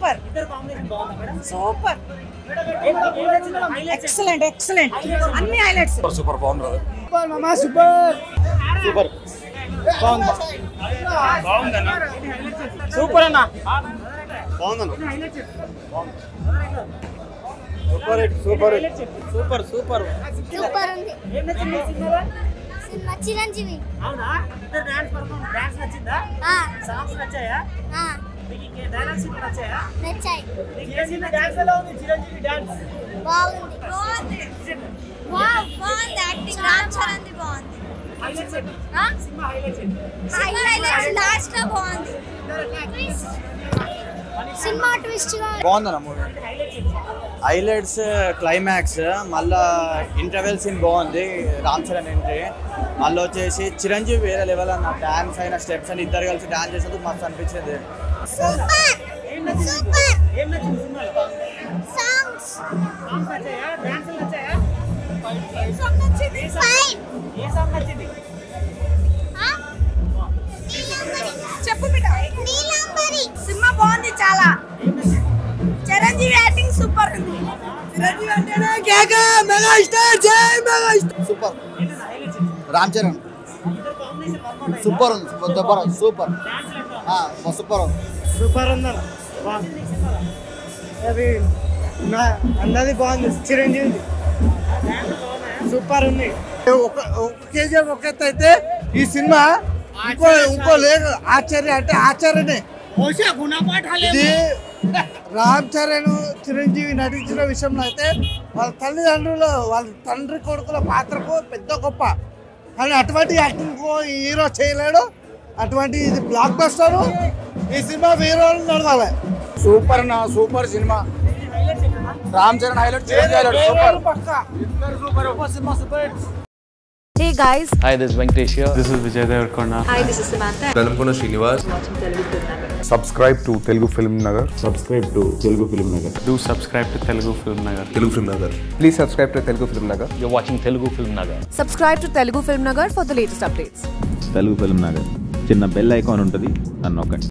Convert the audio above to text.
Super super excellent excellent అన్ని highlights super బాగుంది super అన్న సూపర్ సూపర్ సూపర్ సూపర్ ఉంది సినిమా చిరంజీవి అవునా ఇద్దరు డాన్స్ పర్ఫార్మెన్స్ డాన్స్ నచ్చిందా ఆ, సాంగ్స్ నచ్చాయా ఆ, మీకు ఇంకే డైలాగ్స్ ఇంకా నచ్చాయా నచ్చాయి చిరంజీవి డాన్స్ ఎలా ఉంది చిరంజీవి డాన్స్ బాగుంది బాగుంది బాగుంది యాక్టింగ్ రామ్ చరణ్ బాగుంది హైలైట్స్ ఏంటి ఆ? సినిమా హైలైట్స్ ఏంటి హైలైట్స్ లాస్ట్ లో బాగుంది సినిమా ట్విస్ట్ గా బాగుందన్న మూవీ హైలైట్స్ ఏంటి హైలైట్స్ క్లైమాక్స్ మళ్ళా ఇంటర్వెల్ సీన్ బాగుంది రామ్ చరణ్ ఎంట్రీ మళ్ళీ వచ్చేసి చిరంజీవి వేరే లెవెల్ అన్న డాన్స్ అయిన స్టెప్స్ అని ఇద్దరు కలిసి డాన్స్ చేసేందుకు మస్తు అనిపించింది సూపర్ ఏం నచ్చింది సూపర్ ఏం నచ్చింది సినిమాలో సాంగ్స్ సాంగ్స్ నచ్చాయా డాన్సులు నచ్చాయా సాంగ్ నచ్చింది ఫైన్ ఏ సాంగ్ నచ్చింది చెప్పు బిడ్డ నీలాంబరి సినిమా బాగుంది చాలా చిరంజీవి యాక్టింగ్ సూపర్ ఉంది చిరంజీవి అంటేనే కేక మెగా స్టార్ జై మెగా స్టార్ సూపర్ ఏంటన్నా హైలైట్స్ ఏంటి రామ్ చరణ్ ఇద్దరు కాంబినేషన్ వర్కౌట్ అయిందా సూపర్ ఉంది సూపర్ ఉంది సూపర్ డాన్సులు ఎట్లా సూపర్ ఉంది సూపర్ ఉందన్న అది నా- అన్నది బాగుంది చిరంజీవి సూపర్ ఉంది ఒక ఒక కేజీఎఫ్ ఒక ఎత్తు అయితే ఈ సినిమా ఇంకో ఇంకో లేదు ఆశ్చర్య అంటే ఆశ్చర్యనే ఇది రామ్ చరణ్ చిరంజీవి నటించిన విషయంలో అయితే వాళ్ళ తల్లిదండ్రులు వాళ్ళ తండ్రి కొడుకుల పాత్రకు పెద్ద గొప్ప కానీ అటువంటి యాక్టింగ్ హీరో చేయలేడు అటువంటి ఇది బ్లాక్ బస్టర్ ఈ సినిమా హీరో నడవాలి సూపర్ నా super cinema Ram Charan highlight Chiranjeevi highlight super Hey guys, Hi, this is Venkatesh here. This is Vijay Devarkonda. hi, this is Samantha. Velankonda Srinivas subscribe to Telugu film Nagar Subscribe to Telugu Film Nagar. Do subscribe to Telugu Film Nagar. Telugu film Nagar please subscribe to Telugu film Nagar You're watching Telugu Film Nagar. Subscribe to Telugu Film Nagar for the latest updates. Telugu film Nagar చిన్న bell icon ఉంటుంది అని నొక్కండి